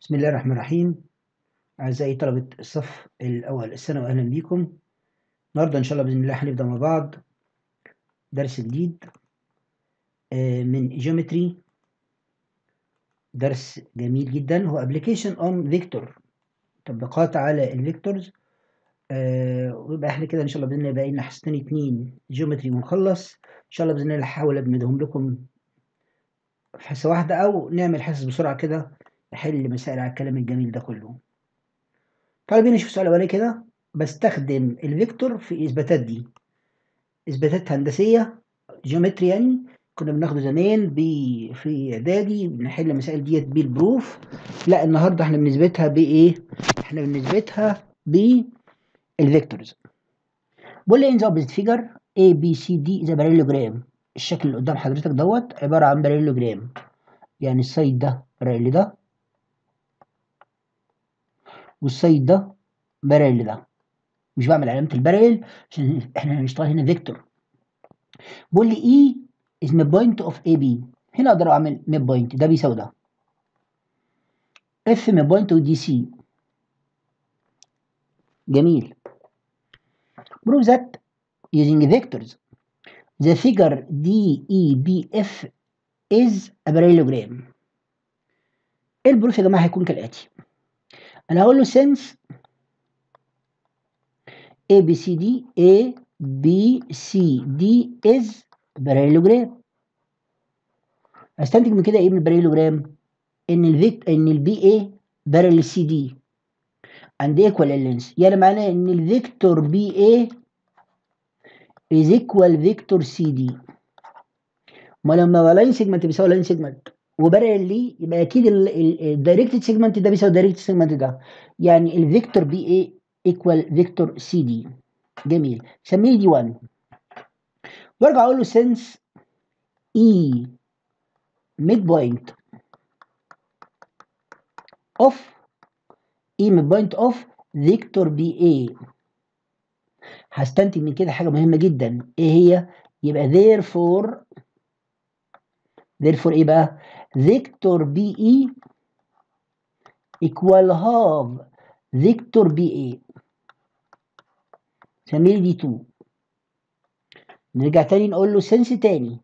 بسم الله الرحمن الرحيم أعزائي طلبة الصف الأول الثانوي أهلا بيكم النهاردة إن شاء الله بإذن الله هنبدأ مع بعض درس جديد آه، من جيومتري درس جميل جدا هو application on vector تطبيقات على الفيكتورز آه، ويبقى احنا كده إن شاء الله بإذن الله باقي لنا حصتين اتنين جيومتري ونخلص إن شاء الله بإذن الله هحاول أبندهم لكم في حصة واحدة أو نعمل حصص بسرعة كده نحل مسائل على الكلام الجميل ده كله طالبين نشوف سؤال أولاني كده بستخدم الفيكتور في إثباتات دي إثباتات هندسية جيومتري يعني كنا بناخده زمان ب- في إعدادي بنحل المسائل ديت بالبروف لا النهاردة احنا بنثبتها بإيه؟ احنا بنثبتها بالفيكتورز بقول لي in the opposite figure A B C D is a parallelogram الشكل اللي قدام حضرتك دوت عبارة عن باراليلوجرام يعني السايد ده باراليل ده والسايد ده باراليل ده مش بعمل علامة الباراليل عشان احنا هنشتغل هنا فيكتور بقول لي E is mid point of AB هنا اقدر اعمل mid point ده بيساوي ده F mid point of DC جميل prove that using vectors the figure DEBF is a parallelogram البروف يا جماعة هيكون كالآتي أنا هقول له since A B C D A B C D is parallelogram استنتج من كده ايه من الباراليلوجرام ان الفيك ان البي اي بارل سي دي عند ايكوال اللينس يعني معناه ان الفيكتور بي اي از ايكوال فيكتور سي دي ما لما لاين سيجمنت بيساوي لاين سيجمنت وبارل لي يبقى اكيد الدايركتد سيجمنت ده بيساوي الدايركتد سيجمنت ده يعني الفيكتور بي اي ايكوال فيكتور سي دي جميل سميه دي 1 وارجع اقول له سنس اي ميد بوينت اوف اي ميد بوينت اوف فيكتور بي اي هستنتج من كده حاجه مهمه جدا ايه هي يبقى therefore therefore ايه بقى فيكتور بي اي equal half فيكتور بي اي سميه دي 2 نرجع تاني نقول له سنس تاني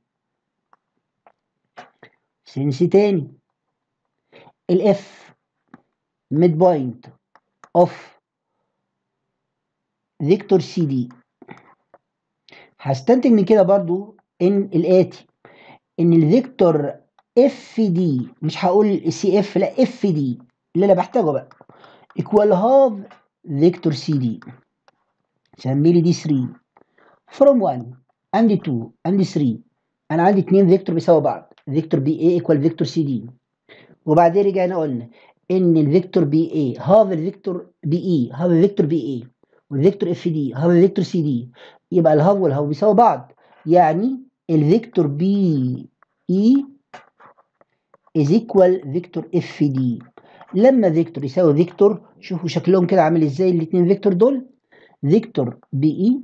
سنس تاني الاف ميد بوينت اوف فيكتور سي دي هستنتج من كده برضو ان الاتي ان الفيكتور اف دي مش هقول سي اف لا اف دي اللي انا بحتاجه بقى ايكوال هاف فيكتور سي دي سمي لي دي 3 from 1 عندي 2 عندي 3 انا عندي اتنين فيكتور بيساوي بعض فيكتور بي اي ايكوال فيكتور سي دي وبعدين رجعنا قلنا ان الفيكتور بي اي هاف الفيكتور بي اي هاف الفيكتور بي اي والفيكتور اف دي هاف الفيكتور سي دي يبقى الهاف والهاف بيساوي بعض يعني الفيكتور بي اي is equal فيكتور اف دي لما فيكتور يساوي فيكتور شوفوا شكلهم كده عامل ازاي الاثنين فيكتور دول فيكتور بي اي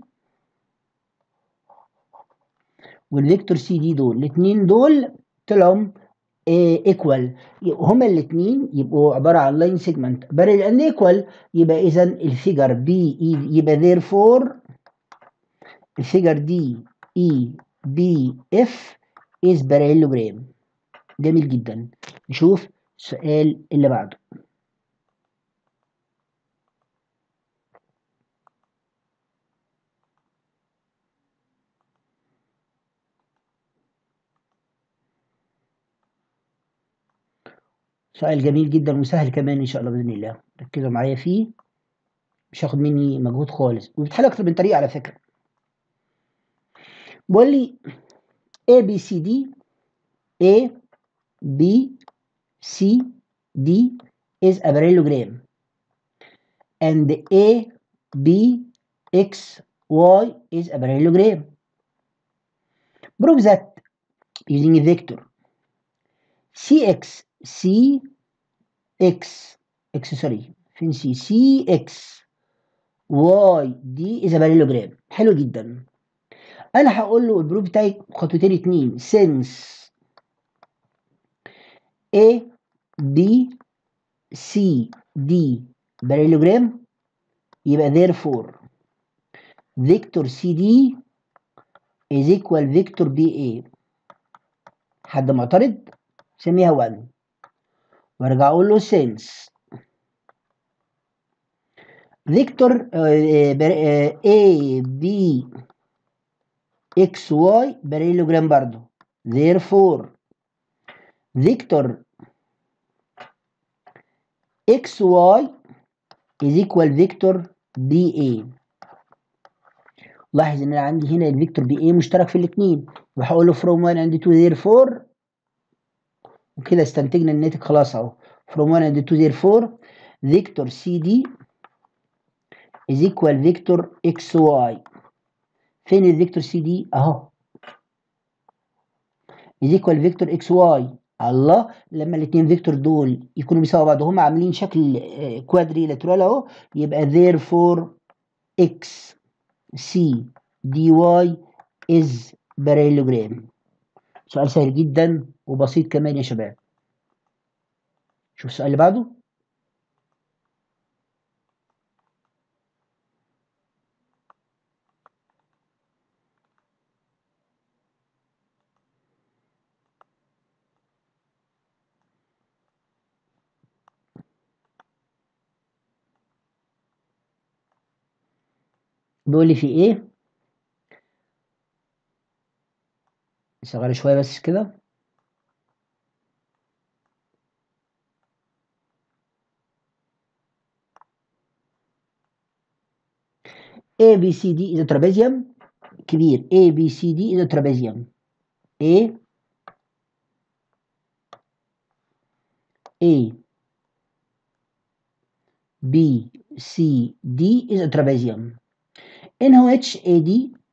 والفيكتور سي دي دول الاثنين دول طلعوا ايكوال هما الاثنين يبقوا عباره عن لاين سيجمنت بارل اند ايكوال يبقى اذا الفيجر بي اي يبقى therefore الفيجر دي اي بي اف از باراليلوجرام جميل جدا نشوف السؤال اللي بعده سؤال جميل جدا وسهل كمان ان شاء الله باذن الله ركزوا معايا فيه مش هاخد مني مجهود خالص وبتحل اكتر من طريقه على فكره بقول لي A B C D A B C D is a parallelogram and A B X Y is a parallelogram prove that using a vector CX C X X sorry فين C C X Y D is a parallelogram حلو جدا انا هقول له البروف بتاعي خطوتين اتنين since A B سي دي باراليلوجرام يبقى therefore فيكتور سي دي is equal فيكتور بي اي حد معترض سميها 1 وارجع اقول له since فيكتور A B X Y باراليلوجرام برضو therefore فيكتور X Y is equal فيكتور B A لاحظ ان انا عندي هنا الفيكتور بي اي مشترك في الاثنين وهقول له from 1 and 2 therefore وكده استنتجنا الناتج خلاص اهو from 1 and 2 therefore فيكتور سي دي is equal فيكتور اكس واي فين الفيكتور سي دي اهو is equal فيكتور اكس واي الله لما الاثنين فيكتور دول يكونوا بيساوي بعض وهم عاملين شكل كوادري لاترال اهو يبقى therefore x c dy is parallelogram سؤال سهل جدا وبسيط كمان يا شباب شوف السؤال اللي بعده بيقول لي في ايه شغال شويه بس كده A B C D is a trapezium كبير A B C D is a trapezium A A B C D is a trapezium in which AD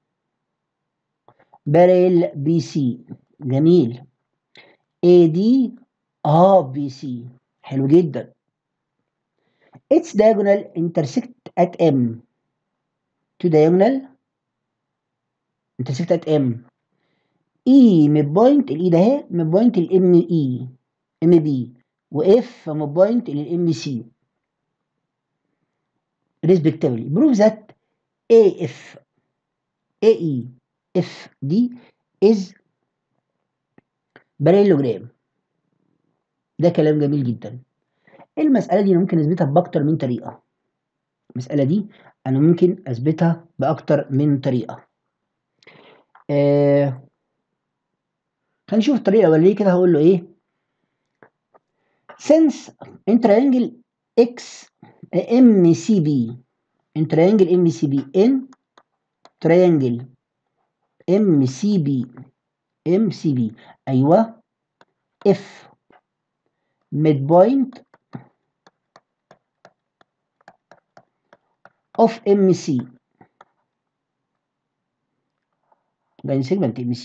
parallel BC جميل AD half BC حلو جدا its diagonal intersect at M two diagonal intersect at M E mid point الاي ده اهي mid point الام اي ام بي واف mid point للام سي respectively prove that AF AE FD is parallelogram ده كلام جميل جدا المسألة دي أنا ممكن أثبتها بأكتر من طريقة المسألة دي أنا ممكن أثبتها بأكتر من طريقة آه هنشوف الطريقة الأولانية كده هقول له إيه since in triangle X MCB in triangle MCB in triangle MCB MCB أيوة F midpoint of MC line segment MC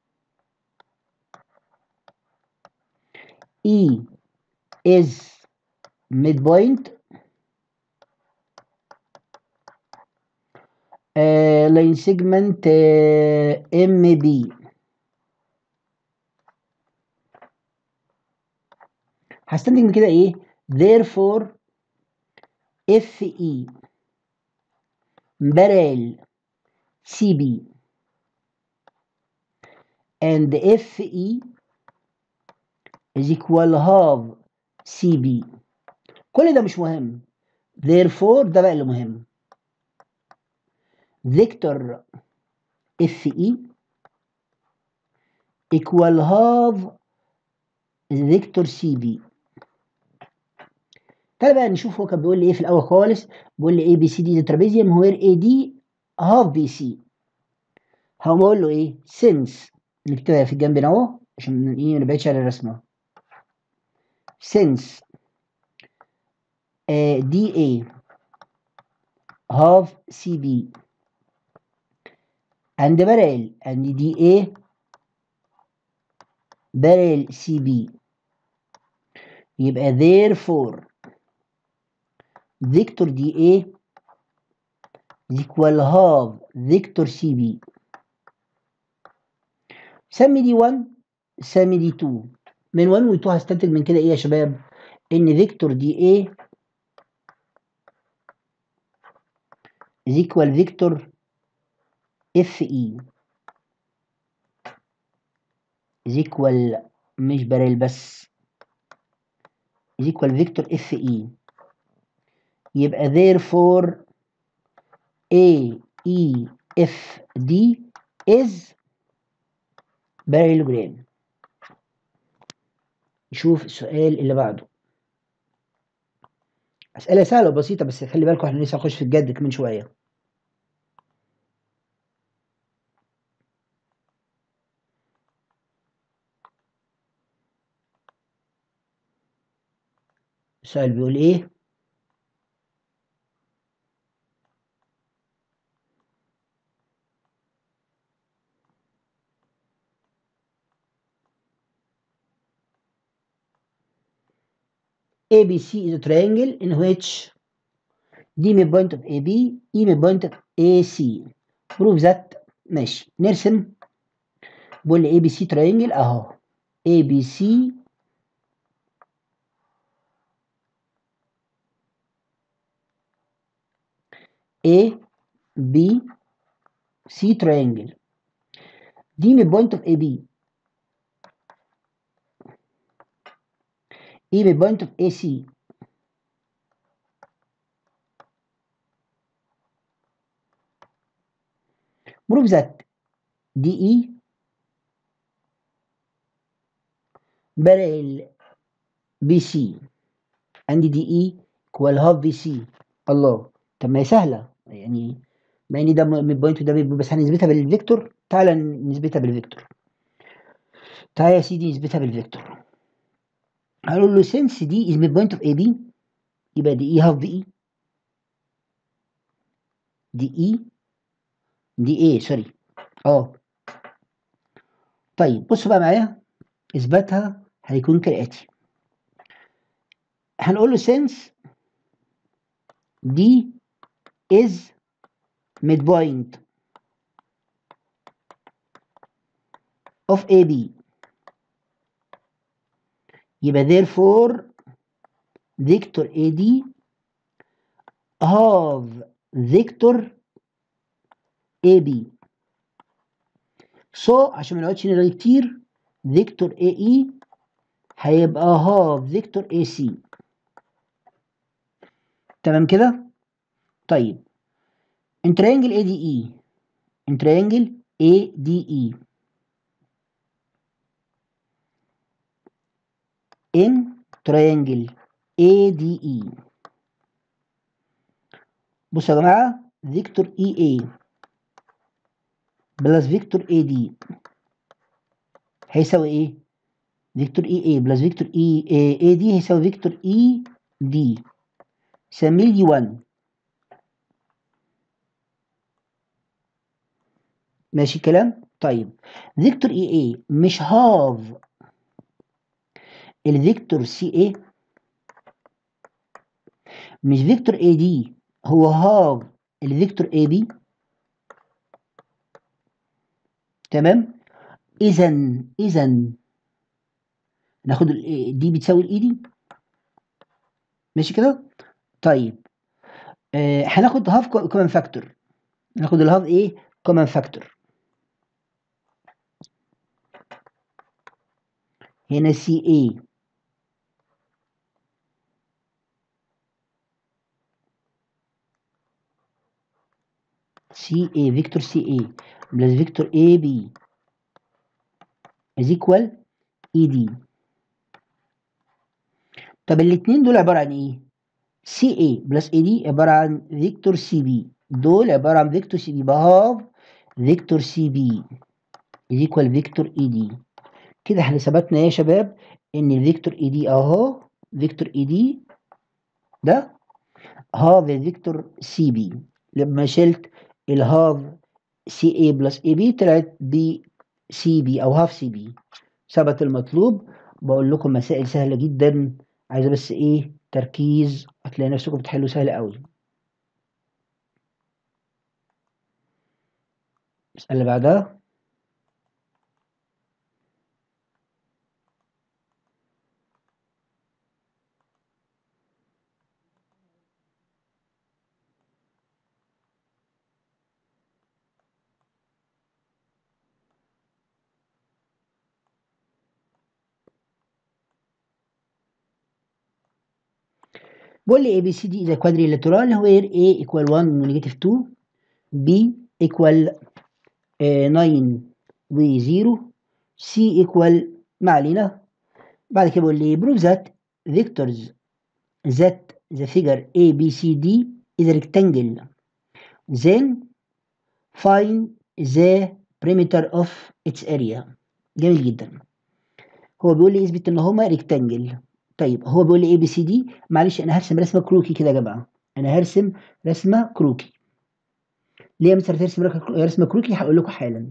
E is midpoint uh, line segment uh, MB هستنتج من كده ايه therefore FE parallel CB and FE is equal half CB كل ده مش مهم therefore ده بقى اللي مهم فيكتور FE equal half فيكتور CB تعالى بقى نشوف هو كان بيقول لي ايه في الاول خالص بيقول لي اي بي سي دي ذا ترابيزيوم وير اي دي هاف بي سي هقوم اقول له ايه سينس نكتبها في الجنب هنا اهو عشان ايه ما نبعدش عن الرسمه since uh, DA half CB and parallel and DA parallel CB يبقى therefore vector DA is equal half vector CB سمي دي 1 سمي دي 2 من 1 و 2 هستنتج من كده ايه يا شباب ان فيكتور دي ايه is equal فيكتور اف اي is equal مش بارل بس is equal فيكتور اف اي يبقى therefore A E F D is parallelogram نشوف السؤال اللي بعده أسئلة سهلة وبسيطة بس خلي بالكم احنا لسه هنخش في الجد كمان شوية السؤال بيقول ايه ABC is a triangle in which D midpoint of AB, E midpoint of AC. Prove that ماشي نرسم بقول لي ABC triangle اهو ABC A B C triangle D midpoint of AB E midpoint of AC prove that DE parallel BC and DE equal half BC الله طب ما هي سهلة يعني ما ان ده ميد بوينت وده ميد بس هنثبتها بالفيكتور تعالى نثبتها بالفيكتور تعالى يا سيدي نثبتها بالفيكتور هنقول له since دي is mid point of AB يبقى دي E half دي E دي E دي A سوري اه طيب بصوا بقى معايا اثباتها هيكون كالاتي هنقول له since دي is midpoint of AB يبقى therefore vector AD half vector AB so عشان ما نقعدش نرغي كتير vector AE هيبقى half vector AC تمام كده طيب in triangle ADE in triangle ADE in triangle ADE بصوا يا جماعة فيكتور EA بلس فيكتور AD هيساوي ايه؟ فيكتور EA بلس فيكتور E AD هيساوي فيكتور ED سميه لي 1 ماشي الكلام؟ طيب فيكتور EA مش هاف الفيكتور سي اي مش فيكتور اي دي هو هاف الفيكتور اي بي تمام اذا اذا ناخد دي بتساوي الاي دي ماشي كده طيب آه هناخد هاف كومن فاكتور ناخد الهاف ايه كومن فاكتور هنا سي اي سي اي فيكتور سي اي بلس فيكتور اي بي is equal اي دي طب الاثنين دول عبارة عن ايه؟ سي اي بلس اي دي عبارة عن فيكتور سي بي دول عبارة عن فيكتور سي بي بهاف فيكتور سي بي is equal فيكتور اي دي كده احنا ثبتنا يا شباب ان الفيكتور اي دي اهو فيكتور اي دي ده هاف الفيكتور سي بي لما شلت الهاف سي اي بلس اي بي طلعت بي سي بي او هاف سي بي ثبت المطلوب بقول لكم مسائل سهله جدا عايزه بس ايه تركيز هتلاقي نفسكم بتحلوا سهل قوي المساله اللي بعدها بقول لي ABC دي إذا quadrilateral where A equal 1 و negative 2 B equal آه 9 و 0 C equal ما علينا بعد كده بقول لي prove that vectors that the figure A B C D is a rectangle then find the perimeter of its area جميل جدا هو بيقول لي اثبت ان هما ريكتانجل طيب هو بيقول لي اي بي سي دي معلش انا هرسم رسمه كروكي كده يا جماعه انا هرسم رسمه كروكي ليه يا مستر ترسم رسمه كروكي هقول لكم حالا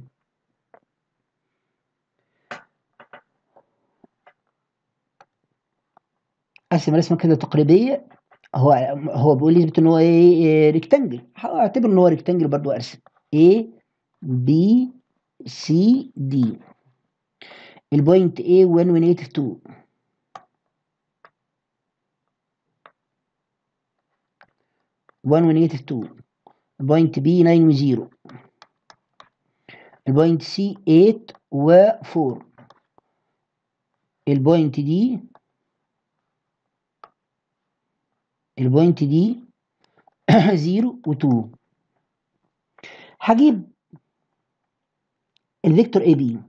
ارسم رسمه كده تقريبيه هو هو بيقول لي اثبت ان هو ايه ريكتانجل هعتبر ان هو ريكتانجل برضو ارسم A B C D البوينت A 1 و نيجاتيف 2 1 و نيجاتيف 2 البوينت B 9 و 0 البوينت C 8 و 4 البوينت دي البوينت دي 0 و 2 هجيب الفيكتور اي بي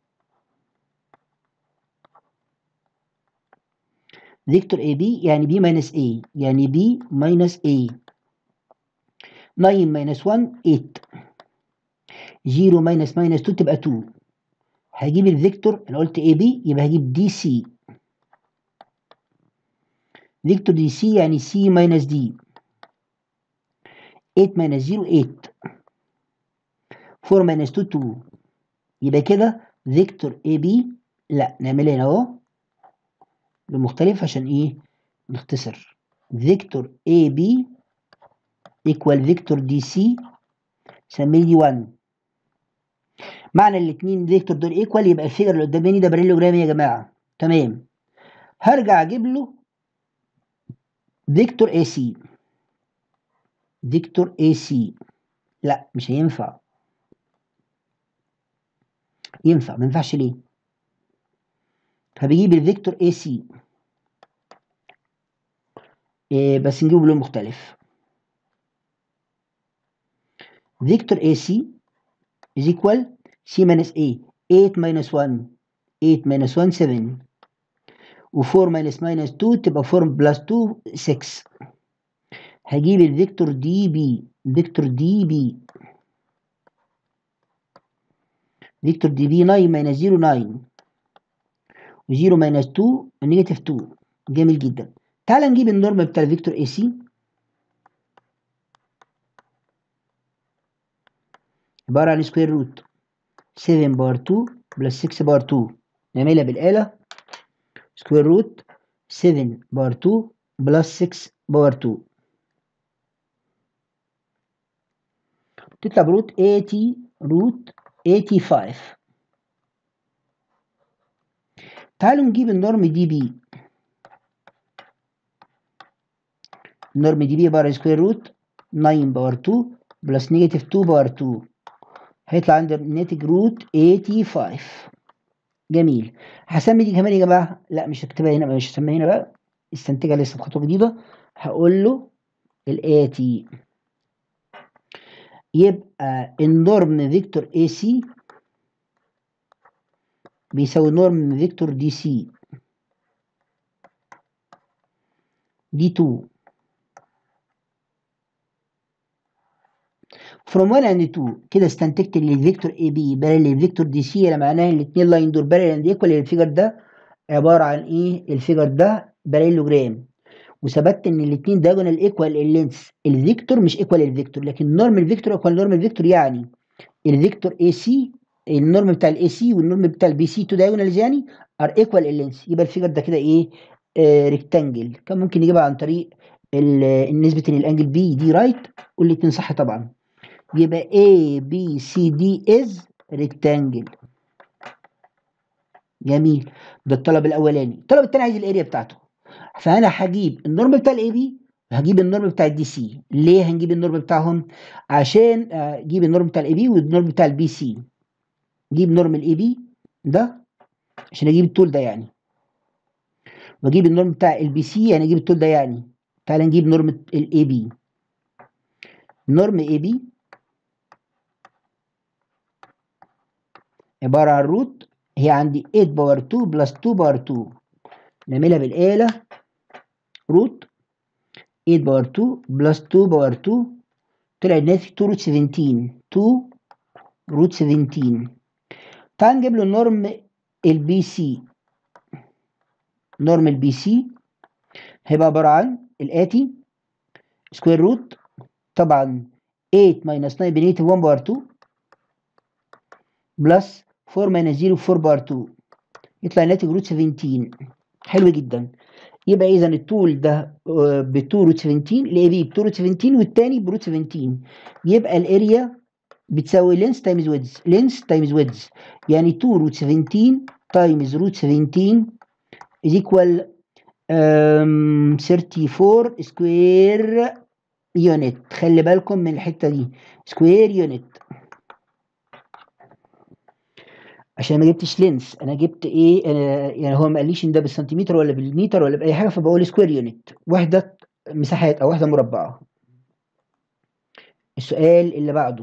فيكتور اي بي يعني بي ماينس اي يعني بي ماينس اي 9 ماينس 1 8 0 ماينس ماينس 2 تبقى 2 هجيب الفيكتور انا قلت اي بي يبقى هجيب دي سي فيكتور دي سي يعني سي ماينس دي 8 ماينس 0 8 4 ماينس 2 2 يبقى كده فيكتور اي بي لا نعملها هنا اهو بمختلف عشان ايه نختصر فيكتور اي بي ايكوال فيكتور دي سي سميه دي 1 معنى الاثنين فيكتور دول ايكوال يبقى الفيجر اللي قدامي ده باريلوجرام يا جماعه تمام هرجع اجيب له فيكتور اي سي فيكتور اي سي لا مش هينفع ينفع ما ينفعش ليه فبيجيب الفيكتور اي سي إيه بس نجيبه بلون مختلف فيكتور اي سي is equal c minus a 8 minus 1 8 minus 1 7 و 4 minus minus 2 تبقى 4 plus 2 6 هجيب الفيكتور دي بي فيكتور دي بي فيكتور دي بي 9 minus 0 9 و 0 minus 2 نيجاتيف 2 جميل جدا تعال نجيب النورم بتاع الفيكتور اي سي عبارة عن سكوير روت 7 بار 2 بلس 6 بار 2 نعملها بالآلة سكوير روت 7 بار 2 بلس 6 بار 2 تطلع بروت 80 روت 85 تعالوا نجيب النورم دي بي النورم دي بي عبارة عن سكوير روت 9 باور 2 بلس نيجاتيف 2 باور 2 هيطلع عندي الناتج روت 85 جميل هسمي دي كمان يا جماعه لا مش هكتبها هنا مش هسميها هنا بقى استنتجها لسه بخطوه جديده هقول له الاتي يبقى النورم فيكتور اي سي بيساوي نورم فيكتور دي سي دي 2 from 1 and 2 كده استنتجت ان الفيكتور اي بي بارل للفيكتور دي سي اللي معناها الاثنين لاين دول بارل اند ايكوال الفيجر ده عباره عن ايه الفيجر ده باراليلوجرام وثبت ان الاثنين دايجونال ايكوال اللينس الفيكتور مش ايكوال الفيكتور لكن نورم الفيكتور ايكوال نورم الفيكتور يعني الفيكتور اي سي النورم بتاع الاي سي والنورم بتاع البي سي تو دايجونالز يعني ار ايكوال اللينس يبقى الفيجر ده كده ايه آه ريكتانجل كان ممكن نجيبها عن طريق نسبه ان الانجل بي دي رايت والاثنين صح طبعا يبقى A B C D is rectangle جميل ده الطلب الاولاني الطلب الثاني عايز الاريا بتاعته فانا هجيب النورم بتاع الاي بي هجيب النورم بتاع الدي سي ليه هنجيب النورم بتاعهم عشان اجيب النورم بتاع الاي بي والنورم بتاع البي سي اجيب نورم الاي بي ده عشان اجيب الطول ده يعني واجيب النورم بتاع البي سي يعني اجيب الطول ده يعني تعال نجيب نورم الاي بي نورم اي بي عبارة عن روت هي عندي 8 باور 2 بلس 2 باور 2 نعملها بالآلة روت 8 باور 2 بلس 2 باور 2 طلع الناتج 2 روت 17 2 روت 17 تعال نجيب له نورم البي سي نورم البي سي هيبقى عبارة عن الآتي سكوير روت طبعا 8 ماينس 9 بنيتيف 1 باور 2 بلس 4 ماينس 0 4 باور 2 يطلع الناتج روت 17 حلو جدا يبقى اذا الطول ده ب 2 روت 17 الاي بي ب 2 روت 17 والتاني بروت 17 يبقى الاريا بتساوي لينس تايمز ويدز لينس تايمز ويدز يعني 2 روت 17 تايمز روت 17 is equal um, 34 سكوير يونت خلي بالكم من الحته دي سكوير يونت عشان ما جبتش لينس انا جبت ايه أنا يعني هو ما قاليش ان ده بالسنتيمتر ولا بالمتر ولا باي حاجه فبقول سكوير يونت وحده مساحات او وحده مربعه السؤال اللي بعده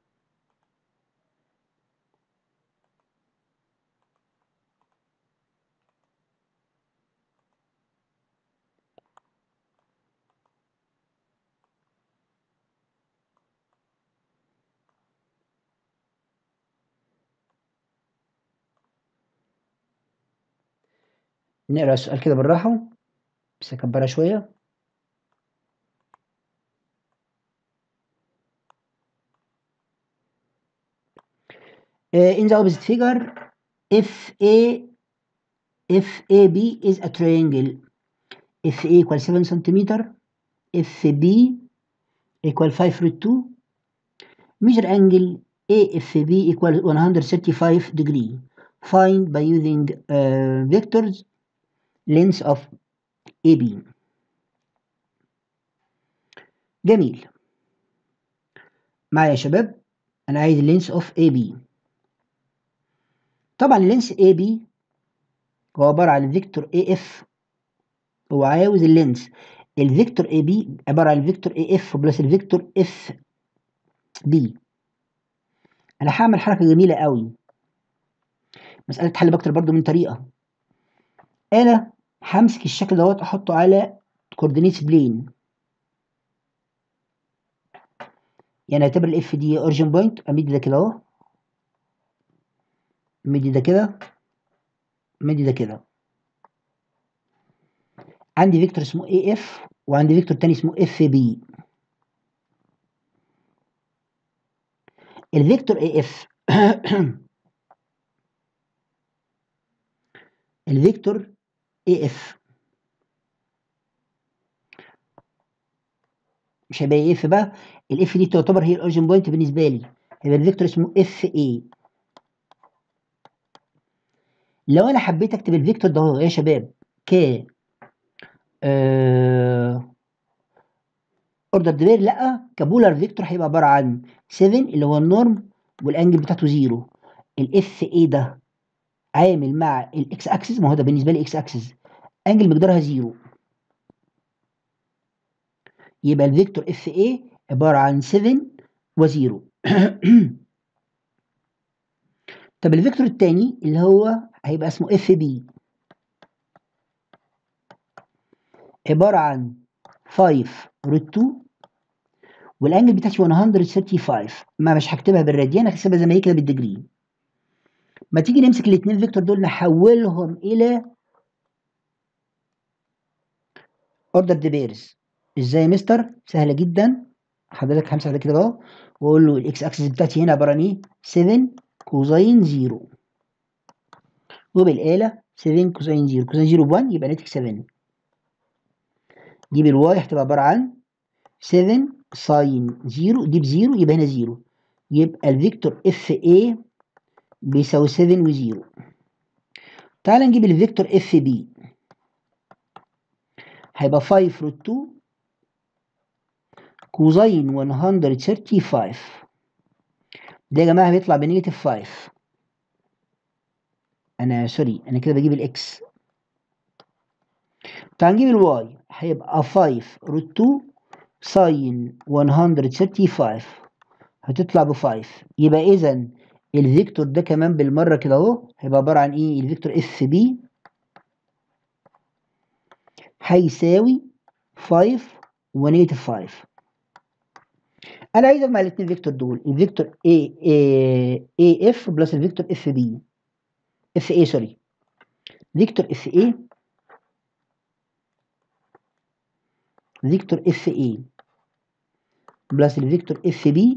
نقرا السؤال كده بالراحه بس اكبرها شويه Uh, in the opposite figure, if A if AB is a triangle, if A equals 7 centimeter, if B equal 5 root 2, measure angle AFB equals 135 degree. Find by using uh, vectors length of AB. جميل معايا يا شباب انا عايز اللينس اوف اي بي طبعا اللينس اي بي هو عباره عن الفيكتور اي اف هو عاوز اللينس الفيكتور اي بي عباره عن الفيكتور اي اف بلس الفيكتور اف بي انا هعمل حركه جميله قوي مساله تحل باكتر برضو من طريقه انا همسك الشكل دوت احطه على كوردينيت بلين يعني اعتبر الاف دي اوريجين بوينت امد ده كده اهو امد ده كده امد ده كده عندي فيكتور اسمه اي اف وعندي فيكتور تاني اسمه اف بي الفيكتور اي اف الفيكتور اي اف مش هيبقى اي اف بقى الاف دي تعتبر هي الاوريجين بوينت بالنسبه لي هيبقى الفيكتور اسمه اف اي لو انا حبيت اكتب الفيكتور ده اهو يا شباب ك آه اوردر ديفير لا كبولار فيكتور هيبقى عباره عن 7 اللي هو النورم والانجل بتاعته زيرو الاف اي ده عامل مع الاكس اكسس ما هو ده بالنسبه لي اكس اكسس انجل مقدارها زيرو يبقى الفيكتور اف اي عباره عن 7 وزيرو طب الفيكتور الثاني اللي هو هيبقى اسمه اف بي عباره عن 5 روت 2 والانجل بتاعتي 135 ما مش هكتبها بالراديان هكتبها زي ما هي كده بالدجري ما تيجي نمسك الاثنين فيكتور دول نحولهم الى اوردر دي بيرز ازاي يا مستر سهله جدا حضرتك همسح ده كده اهو واقول له الاكس اكسس بتاعتي هنا عباره عن ايه 7 كوزين 0 وبالاله 7 كوزين 0 كوزين 0 ب 1 يبقى ناتج 7 جيب الواي هتبقى عباره عن 7 ساين 0 دي ب 0 يبقى هنا 0 يبقى الفيكتور اف اي بيساوي 7 و0 تعال نجيب الفيكتور اف بي هيبقى 5 روت 2 كوزين 135 ده يا جماعه بيطلع بنيجاتيف 5 انا سوري انا كده بجيب الاكس تعال نجيب الواي هيبقى 5 روت 2 ساين 135 هتطلع ب 5 يبقى اذا الفيكتور ده كمان بالمره كده اهو هيبقى عباره عن ايه الفيكتور اف بي هيساوي 5 ونيجاتيف 5 انا عايز اجمع الاثنين فيكتور دول الفيكتور A A A F بلس الفيكتور اف بي اف A سوري فيكتور اف A فيكتور اف A بلس الفيكتور اف بي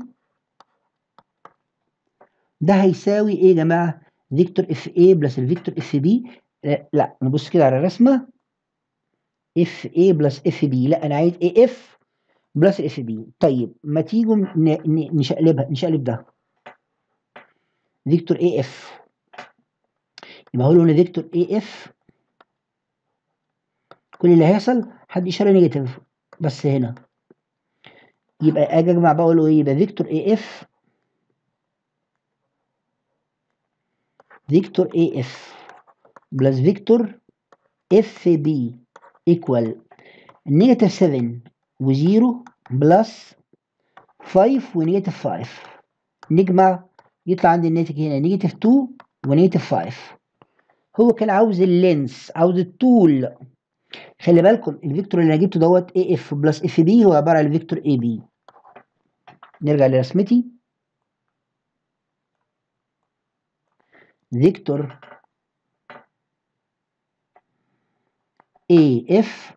ده هيساوي ايه يا جماعه فيكتور اف A بلس الفيكتور اف بي لا نبص كده على الرسمه اف A بلس اف بي لا انا عايز اي اف بلس اف بي طيب ما تيجوا نشقلبها نشقلب ده فيكتور اي اف يبقى هقول له فيكتور اي اف كل اللي هيحصل حد اشاره نيجاتيف بس هنا يبقى اجي اجمع بقى اقول له ايه يبقى فيكتور اي اف فيكتور اي اف بلس فيكتور اف بي ايكوال نيجاتيف 7 وزيرو بلس 5 ونيجاتيف 5 نجمع يطلع عندي الناتج هنا نيجاتيف 2 ونيجاتيف 5 هو كان عاوز اللينس عاوز الطول خلي بالكم الفيكتور اللي انا جبته دوت اي اف بلس اف بي هو عباره عن الفيكتور اي بي نرجع لرسمتي فيكتور اي اف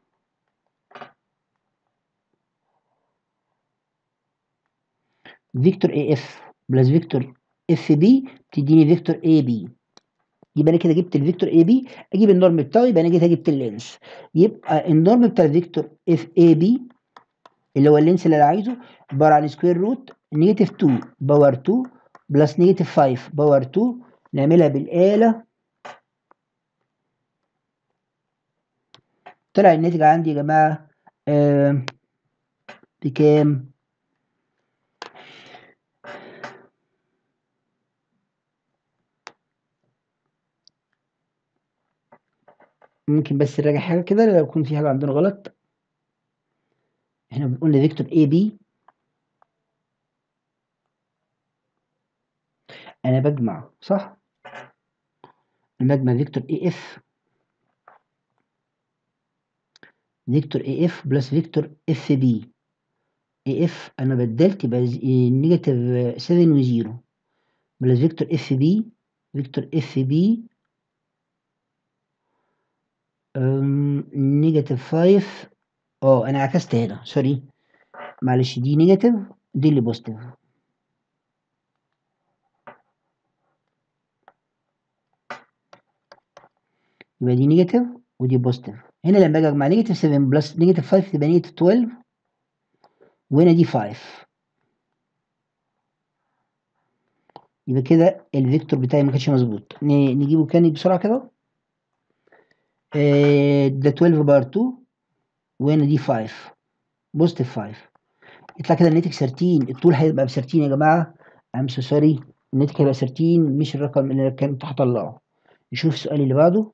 فيكتور اي اف بلس فيكتور اف بي تديني فيكتور اي بي يبقى انا كده جبت الفيكتور اي بي اجيب النورم بتاعه يبقى انا كده جبت اللينس يبقى النورم بتاع الفيكتور اف اي بي اللي هو اللينس اللي انا عايزه عباره عن سكوير روت نيجاتيف 2 باور 2 بلس نيجاتيف 5 باور 2 نعملها بالاله طلع الناتج عندي يا جماعه آه بكام؟ ممكن بس نراجع حاجه كده لو يكون في حاجه عندنا غلط احنا بنقول فيكتور اي بي انا بجمع صح انا بجمع فيكتور اي اف فيكتور اي اف بلس فيكتور اف بي اي اف انا بدلت يبقى نيجاتيف 7 و0 بلس فيكتور اف بي فيكتور اف بي نيجاتيف 5 اه انا عكست هنا سوري معلش دي نيجاتيف دي اللي بوزيتيف يبقى دي نيجاتيف ودي بوزيتيف هنا لما باجي اجمع نيجاتيف 7 بلس نيجاتيف 5 تبقى نيجاتيف 12 وهنا دي 5 يبقى كده الفيكتور بتاعي ما كانش مظبوط نجيبه تاني بسرعه كده ده 12 بار 2 وهنا دي 5 بوزيتيف 5 يطلع كده الناتج 13 الطول هيبقى ب 13 يا جماعه ام سو سوري الناتج هيبقى 13 مش الرقم اللي كنت هطلعه نشوف السؤال اللي بعده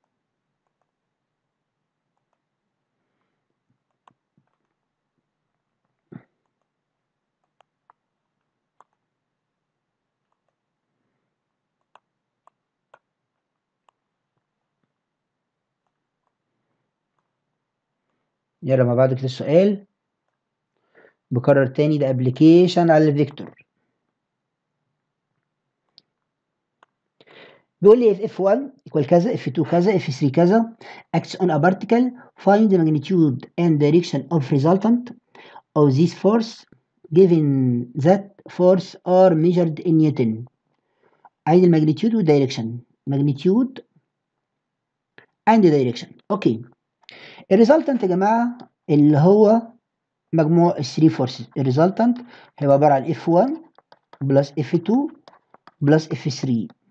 يلا مع بعض كده السؤال بكرر تاني ده ابلكيشن على الفيكتور بيقول لي if f1 equal كذا f2 كذا f3 كذا acts on a particle find the magnitude and direction of resultant of this force given that force are measured in Newton عايز الماجنتيود والدايركشن magnitude and direction اوكي الريزلتنت يا جماعه اللي هو مجموع الثري فورسز الريزلتنت هيبقى عباره عن F1 بلس F2 بلس F3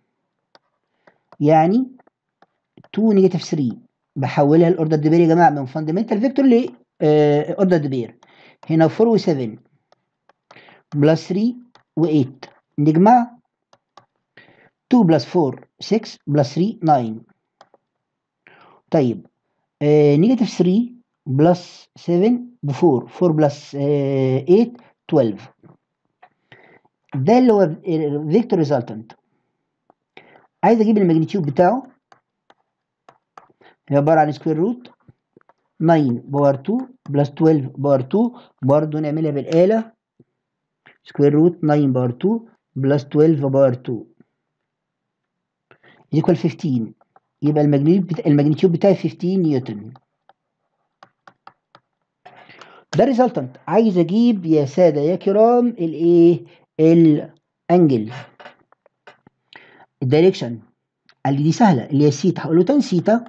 يعني 2 نيجاتيف 3 بحولها لاوردر ديبير يا جماعه من فاندمنتال فيكتور ل اوردر ديبير هنا 4 و7 بلس 3 و8 نجمع 2 بلس 4 6 بلس 3 9 طيب نيجاتيف 3 بلس 7 ب 4 4 بلس 8 12 ده اللي هو فيكتور ريزلتنت عايز اجيب الماجنتيود بتاعه هي عباره عن سكوير روت 9 باور 2 بلس 12 باور 2 برضه نعملها بالآلة سكوير روت 9 باور 2 بلس 12 باور 2 ايكوال 15 يبقى الماجنتيود بتا... الماجنتيود بتاعي 15 نيوتن ده الريزلتنت عايز اجيب يا ساده يا كرام الايه الانجل الدايركشن قال لي دي سهله اللي هي سيتا هقول له تان سيتا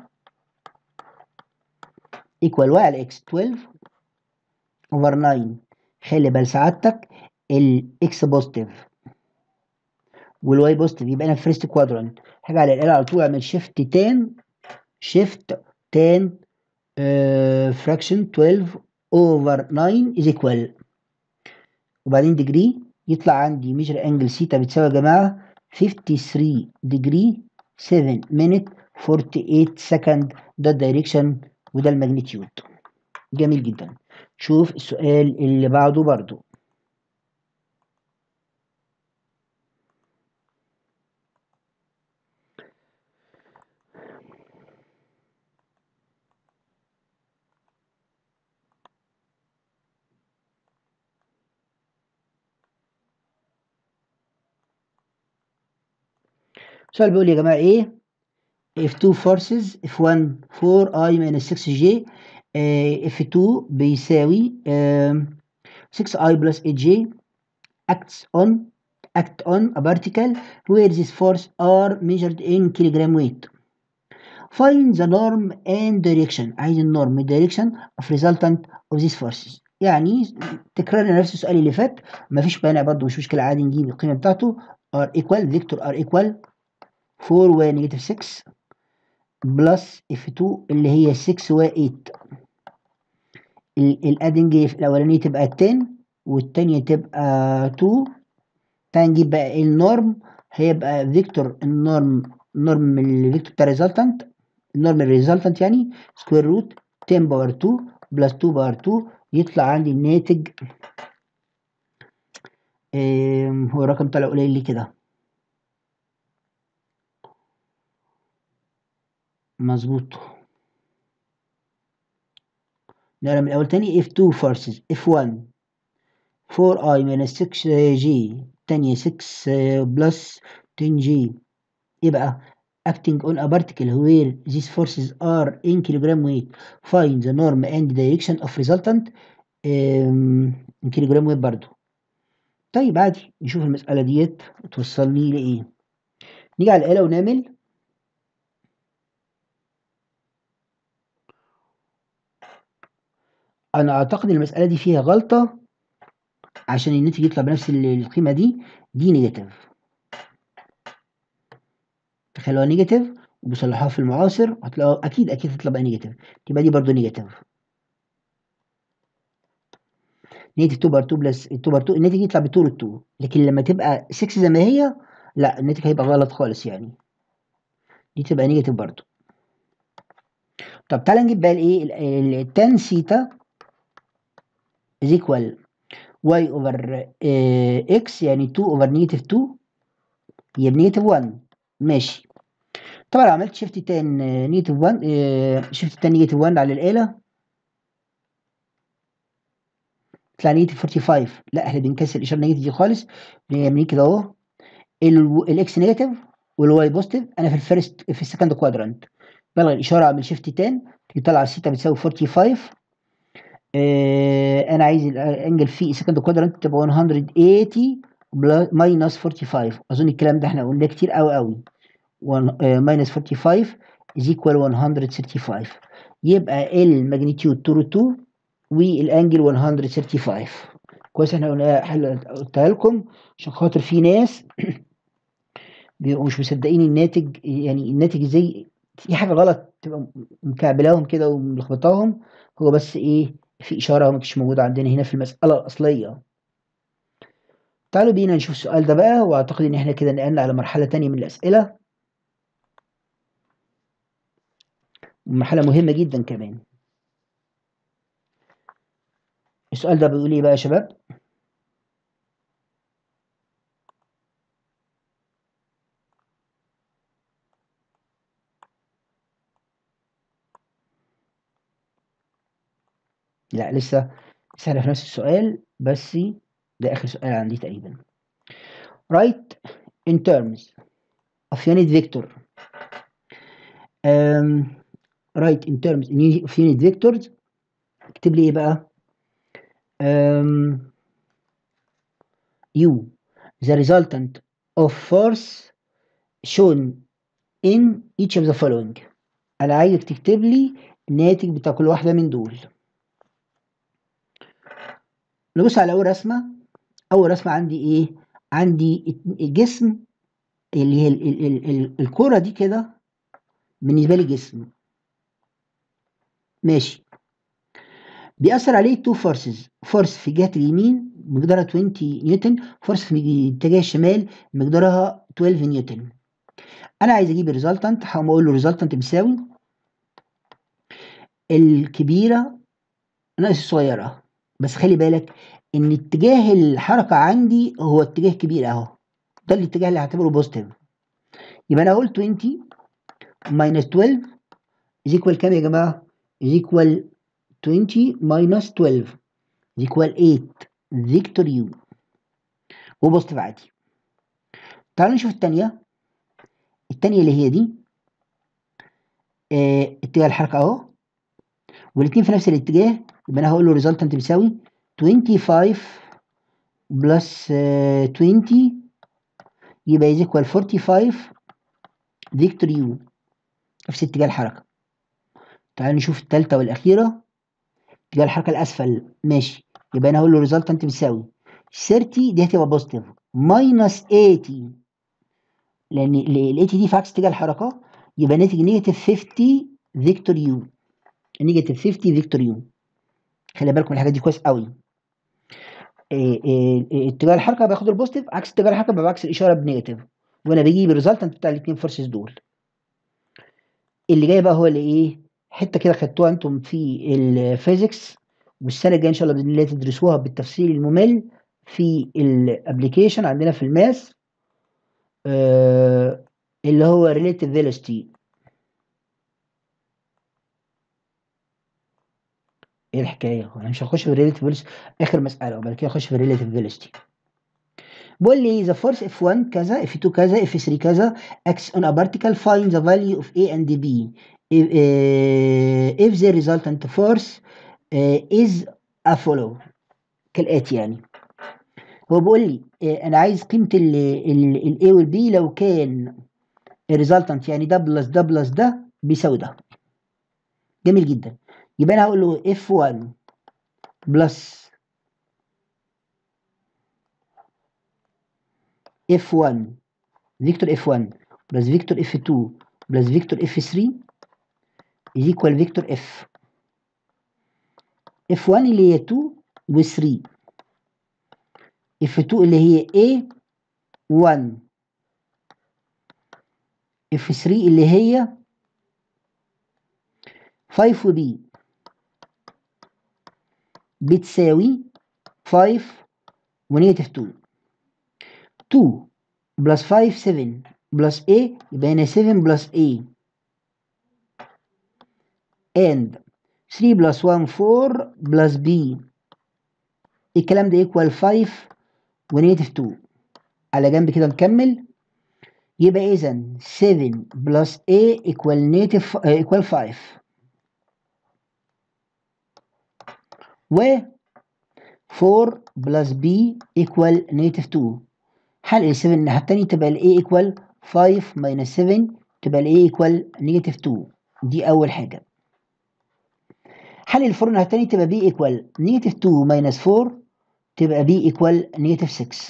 ايكوال واي على اكس 12 اوفر 9 خلي بال سعادتك الاكس بوزيتيف والواي بوزيتيف يبقى انا في فيرست كوادرانت حاجه على الاله على طول اعمل شيفت تان شيفت تان فراكشن 12 اوفر 9 از ايكوال وبعدين ديجري يطلع عندي ميجر انجل سيتا بتساوي يا جماعه 53 ديجري 7 مينت 48 سكند ده الدايركشن وده الماجنتيود جميل جدا شوف السؤال اللي بعده برضو السؤال بيقول يا جماعه ايه if two forces F1 4i minus 6j uh, F2 بيساوي uh, 6i plus 8j acts on act on a particle where these forces are measured in kilogram weight find the norm and direction عايز النورم direction of resultant of these forces يعني تكرار نفس السؤال اللي فات مفيش مانع برضه مش مشكله عادي نجيب القيمه بتاعته r equal vector r equal 4 و نيجاتيف 6 بلس F2 اللي هي 6 و 8 الادنج الاولانيه تبقى 10 والثانيه تبقى 2 تعال نجيب بقى النورم هيبقى فيكتور النورم نورم الفيكتور بتاع ريزلتنت النورم الريزلتنت يعني سكوير روت 10 باور 2 بلس 2 باور 2 يطلع عندي الناتج هو الرقم طلع قليل ليه كده مظبوط نقرا من الأول تاني F2 forces F1 4i minus 6g تانية 6 plus 10g يبقى acting on a particle where these forces are in kilogram weight find the norm and direction of resultant um, in kilogram weight برضو طيب عادي نشوف المسألة ديت توصلني لإيه نيجي على الآلة ونعمل انا اعتقد المساله دي فيها غلطه عشان الناتج يطلع بنفس القيمه دي دي نيجاتيف تخلوها نيجاتيف وبصلحوها في المعاصر هتلاقوا اكيد اكيد هتطلع بقى نيجاتيف تبقى دي برضو نيجاتيف نيجاتيف 2 بار 2 بلس 2 بار 2 الناتج يطلع بطول 2 لكن لما تبقى 6 زي ما هي لا الناتج هيبقى غلط خالص يعني دي تبقى نيجاتيف برضو طب تعالى نجيب بقى الايه التان سيتا is equal y over uh, x يعني 2 over negative 2 هي بنيجاتيف 1 ماشي طبعا عملت شيفت تان نيجاتيف 1 شيفت تان نيجاتيف 1 على الآلة طلع نيجاتيف 45 لا احنا بنكسر الإشارة نيجاتيف دي خالص بنعمل كده أهو الإكس نيجاتيف والواي بوزيتيف أنا في الفيرست في السكند كوادرانت بلغي الإشارة أعمل شيفت تان تيجي طالعة السيتا بتساوي 45 آه انا عايز الانجل في سكند كوادرانت تبقى 180 ماينس 45 اظن الكلام ده احنا قلناه كتير قوي قوي ماينس 45 is equal 135 يبقى الماجنتيود 2 2 والانجل 135 كويس احنا قلتها لكم عشان خاطر في ناس بيبقوا مش مصدقين الناتج يعني الناتج ازاي في حاجه غلط تبقى مكعبلاهم كده وملخبطاهم هو بس ايه في إشارة مش موجودة عندنا هنا في المسألة الأصلية تعالوا بينا نشوف السؤال ده بقى وأعتقد إن إحنا كده نقلنا على مرحلة تانية من الأسئلة مرحلة مهمة جدا كمان السؤال ده بيقول ايه بقى يا شباب لا لسه لسه احنا في نفس السؤال بس ده اخر سؤال عندي تقريبا write in terms of unit vector um, write in terms of unit vectors اكتب لي ايه بقى um, u the resultant of force shown in each of the following انا عايزك تكتب لي الناتج بتاع كل واحده من دول نبص على اول رسمه اول رسمه عندي ايه عندي الجسم اللي هي ال ال ال ال الكره دي كده بالنسبه لي جسم ماشي بيأثر عليه تو فورسز فورس في جهة اليمين مقدارها 20 نيوتن فورس في اتجاه الشمال مقدارها 12 نيوتن انا عايز اجيب الريزلتنت هقوم اقول له ريزلتنت بيساوي الكبيره ناقص الصغيره بس خلي بالك ان اتجاه الحركه عندي هو اتجاه كبير اهو ده الاتجاه اللي هعتبره بوزيتيف يبقى انا اقول 20 ماينس 12 is equal كام يا جماعه is equal 20 minus 12 is equal 8 فيكتور يو وبوزيتيف عادي تعالوا نشوف الثانيه الثانيه اللي هي دي اه اتجاه الحركه اهو والاثنين في نفس الاتجاه يبقى انا هقول له ريزلتنت بيساوي 25 بلس 20 يبقى از ايكوال 45 فيكتور يو نفس اتجاه الحركه تعالوا نشوف الثالثه والاخيره اتجاه الحركه الاسفل ماشي يبقى انا هقول له ريزلتنت بيساوي 30 دي هتبقى بوزيتيف ماينس 80 لان ال 80 دي في عكس اتجاه الحركه يبقى ناتج نيجاتيف 50 فيكتور يو نيجاتيف 50 فيكتور يو خلي بالكم الحاجات دي كويس قوي إيه إيه اتجاه الحركه باخد البوزيتيف عكس اتجاه الحركه بيبقى عكس الاشاره بنيجاتيف وانا بجيب الريزلتنت بتاع الاثنين فورسز دول اللي جاي بقى هو اللي ايه حته كده خدتوها انتم في الفيزيكس والسنه الجايه ان شاء الله باذن الله تدرسوها بالتفصيل الممل في الابلكيشن عندنا في الماس آه اللي هو relative velocity ايه الحكايه انا مش هخش في الريليتيف فيلوسيتي اخر مساله وبعد كده اخش في الريليتيف فيلوسيتي بقول لي the force F1 كذا F2 كذا F3 كذا acts on a particle find the value of A and B if, uh, if the resultant force uh, is a follow كالآتي يعني هو بيقول لي uh, انا عايز قيمه ال ال ال A وال B لو كان الريزلتنت يعني ده بلس ده بلس ده بيساوي ده جميل جدا يبقى انا هقول له F1 بلس F1 فيكتور F1 بلس فيكتور F2 بلس فيكتور F3 is equal فيكتور F F1 اللي هي 2 و 3 F2 اللي هي A 1 F3 اللي هي 5 و B بتساوي 5 ونيجاتيف 2 2 بلس 5 7 بلس A يبقى هنا 7 بلس A and 3 بلس 1 4 بلس B الكلام ده equal 5 ونيجاتيف 2 على جنب كده نكمل يبقى إذا 7 بلس A equal نيجاتيف equal 5 و 4 بلس B equal نيجاتيف 2 حل ال 7 الناحية التانية تبقى ال A equal 5 minus 7 تبقى ال A equal نيجاتيف 2 دي أول حاجة حل ال 4 الناحية التانية تبقى B equal نيجاتيف 2 minus 4 تبقى B equal نيجاتيف 6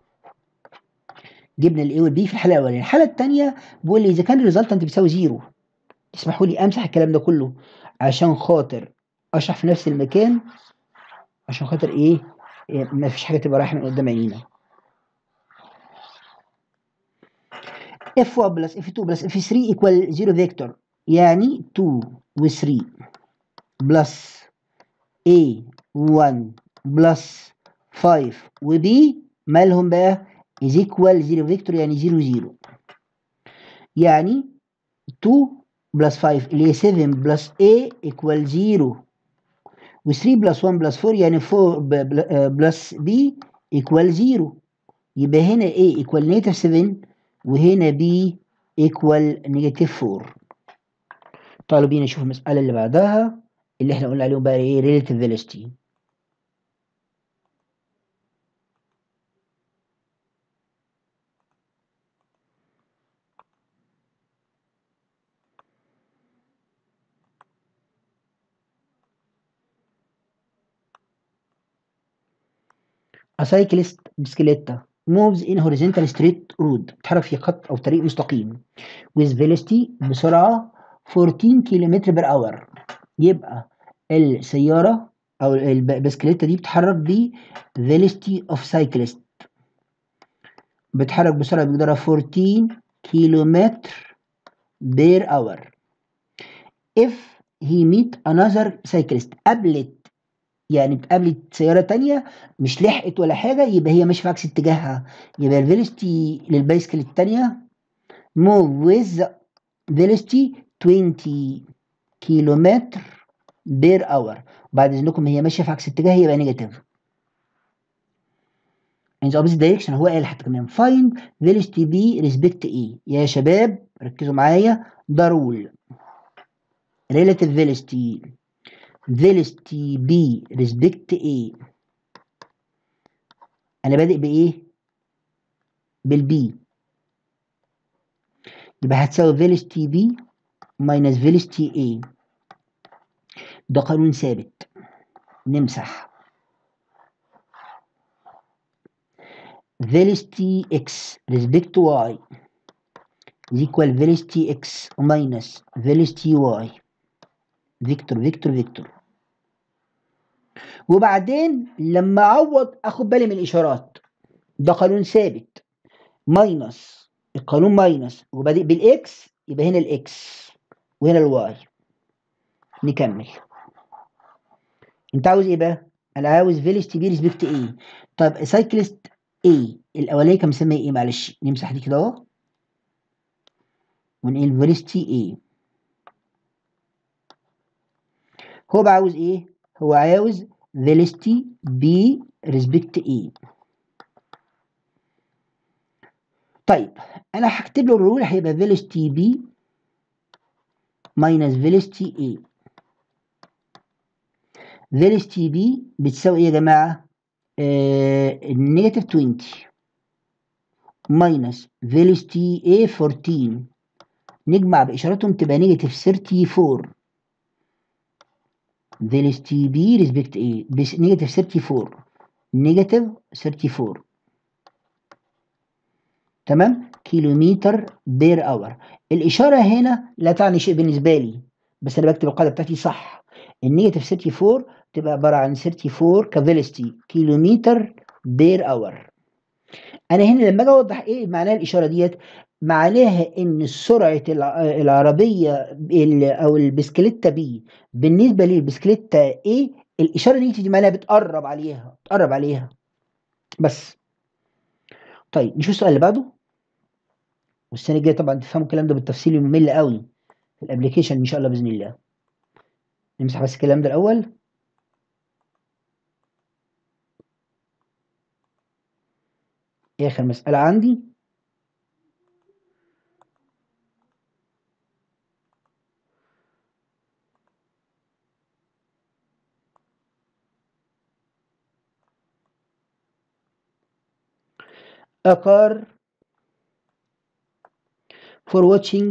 جبنا ال A وال B في الحالة الأولانية الحالة التانية بيقول لي إذا كان الريزلتنت بيساوي زيرو تسمحوا لي أمسح الكلام ده كله عشان خاطر أشرح في نفس المكان عشان خاطر إيه, إيه ما فيش حاجة تبقى رايحة من قدام عينينا F1 بلس F2 بلس F3 equal 0 فيكتور يعني 2 و 3 بلس A1 بلس 5 وبي مالهم بقى is equal 0 فيكتور يعني 0 0 يعني 2 بلس 5 اللي هي 7 بلس A equal 0 و 3 بلس 1 بلس 4 يعني 4 بلس B equal 0 يبقى هنا A equal نيجاتيف 7 وهنا B equal نيجاتيف 4 تعالوا بينا نشوف المسألة اللي بعدها اللي احنا قلنا عليهم بقى ايه relative velocity A cyclist بسكليتة moves in horizontal straight road بتحرك في خط أو طريق مستقيم with velocity بسرعة 14 كيلومتر بر اور يبقى السيارة أو البسكليتة دي بتتحرك ب velocity of cyclist بتحرك بسرعة بمقدار 14 كيلومتر بير اور if he meet another cyclist قابلت يعني اتقابلت سيارة تانية مش لحقت ولا حاجة يبقى هي ماشية في عكس اتجاهها يبقى الفيلوسيتي للبايسكل التانية move with velocity 20 كيلومتر بير اور بعد اذنكم هي ماشية في عكس اتجاهها يبقى نيجاتيف in the opposite direction هو قال حتى كمان find velocity b respect a يا شباب ركزوا معايا ده رول relative velocity velocity b respect a انا بادئ بايه بالبي يبقى هتساوي velocity b minus velocity a ده قانون ثابت نمسح velocity x respect to y is equal velocity x minus velocity y فيكتور فيكتور فيكتور وبعدين لما اعوض اخد بالي من الاشارات ده قانون ثابت ماينس القانون ماينس وبادئ بالاكس يبقى هنا الاكس وهنا الواي نكمل انت عاوز ايه بقى انا عاوز فيلوسيتي بي ريسبكت ايه طب سايكلست ايه الاولانيه كان مسميه ايه معلش نمسح دي كده اهو ونقول فيلوسيتي ايه هو بقى عاوز ايه هو عاوز velocity b respect a طيب انا هكتب له الرول هيبقى velocity b minus velocity a velocity b بتساوي ايه يا جماعه نيجاتيف 20 minus velocity a 14 نجمع باشاراتهم تبقى نيجاتيف 34 velocity b respect a بس نيجاتيف 34 نيجاتيف 34 تمام كيلومتر بير اور الإشارة هنا لا تعني شيء بالنسبة لي بس أنا بكتب القاعدة بتاعتي صح النيجاتيف 34 تبقى عبارة عن 34 كفيلوسيتي كيلومتر بير اور أنا هنا لما أجي أوضح إيه معناها الإشارة ديت معناها ان سرعه العربيه او البسكليته بي بالنسبه للبسكليته ايه الاشاره دي دي معناها بتقرب عليها بتقرب عليها بس طيب نشوف السؤال اللي بعده والسنه الجايه طبعا تفهموا الكلام ده بالتفصيل الممل قوي في الابلكيشن ان شاء الله باذن الله نمسح بس الكلام ده الاول اخر مساله عندي a car for watching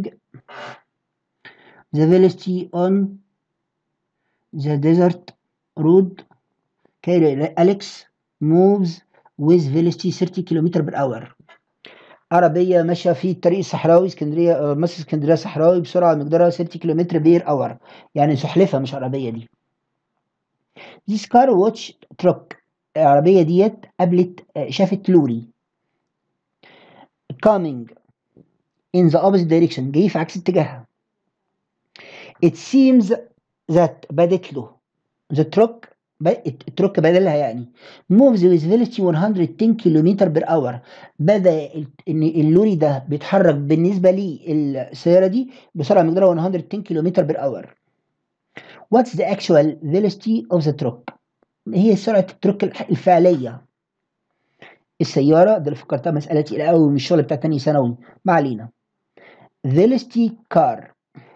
the velocity on the desert road Cairo Alex moves with velocity 30 km per hour عربية ماشية في الطريق الصحراوي اسكندرية مصر اسكندرية صحراوي بسرعة مقدارها 30 كم بير اور يعني سحلفة مش عربية دي This car watch truck العربية ديت قابلت شافت لوري coming in the opposite direction جاي في عكس اتجاهها it seems that بدت له the truck التروك بدلها يعني moves with velocity 110 كيلومتر بير اور بدا ان اللوري ده بيتحرك بالنسبه للسياره دي بسرعه مقدارها 110 كيلومتر بير اور what's the actual velocity of the truck هي سرعه التروك الفعليه السياره ده اللي فكرتها مساله تقيله قوي من الشغل بتاع تاني ثانوي ما علينا velocity car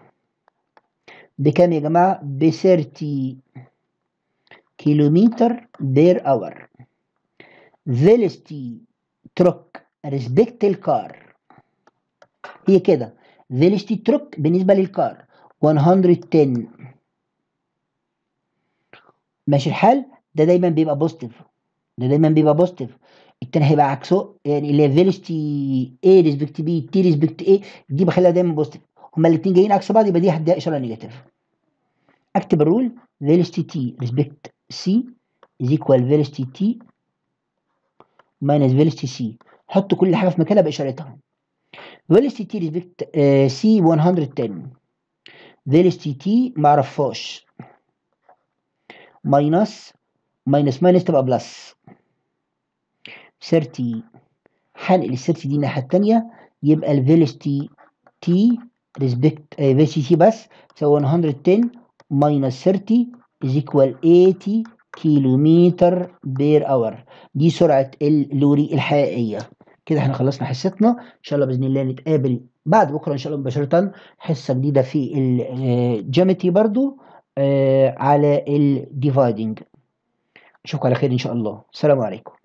بكام يا جماعه ب 30 كيلومتر بير اور velocity تروك ريسبكت الكار هي كده velocity تروك بالنسبه للكار 110 ماشي الحال ده دايما بيبقى بوزيتيف ده دايما بيبقى بوزيتيف التاني هيبقى عكسه يعني اللي هي فيلوسيتي A ريسبكت B T ريسبكت A دي بخليها دايما بوزيتيف هما الاثنين جايين عكس بعض يبقى دي هتديها اشاره نيجاتيف اكتب الرول velocity T ريسبكت C is equal velocity T minus velocity C حط كل حاجه في مكانها باشارتها velocity T ريسبكت C 110 velocity T معرفهاش ماينس ماينس ماينس تبقى بلس 30 هنقل ال 30 دي الناحيه الثانيه يبقى الفيلوسيتي تي ريسبكت فيلوسيتي بس تساوي 110 ماينس 30 is equal 80 كيلومتر بير اور دي سرعه اللوري الحقيقيه كده احنا خلصنا حصتنا ان شاء الله باذن الله نتقابل بعد بكره ان شاء الله مباشره حصه جديده في الجيومتري برضو على الديفايدنج اشوفكم على خير ان شاء الله السلام عليكم